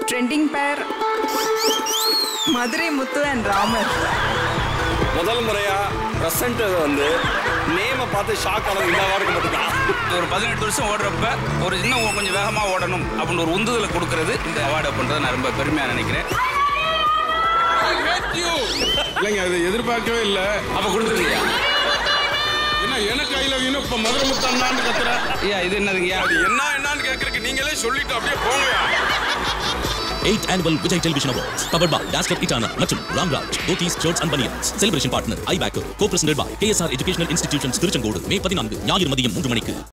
trending பேர் மதுரை முத்து and Ramar முதல் முறையா ப்ரெசன்ட் வந்து நேமை பார்த்து ஷாக் ஆனது இந்த வாருக்கு மட்டும்தான் ஒரு பதினெட்டு வருஷம் ஓடுறப்ப ஒரு இன்னும் கொஞ்சம் வேகமாக ஓடணும் அப்படின்னு ஒரு உந்துதலை கொடுக்கறது இந்த அவார்டு பண்ணுறதை நான் ரொம்ப பெருமையாக நினைக்கிறேன் இல்லைங்க அது எதிர்பார்க்கவே இல்லை அப்போ கொடுத்துருங்கய்யா என்ன எனக்கு ஐ லவ் யூனு இப்போ மதுரை முத்தம்னான்னு கத்துறேன் ஐயா இது என்னதுங்கய்யா அது என்ன என்னன்னு கேட்கறதுக்கு நீங்களே சொல்லிட்டு அப்படியே போங்கயா 8th annual Vijay Television Awards powered by Dash Club Itana மற்றும் Ramraj dhotis shirts and baniyans celebration partner I baker co presented by KSR educational institutions Tiruchengode May பதினான்கு ஞாயிறு மதியம் மூன்று மணிக்கு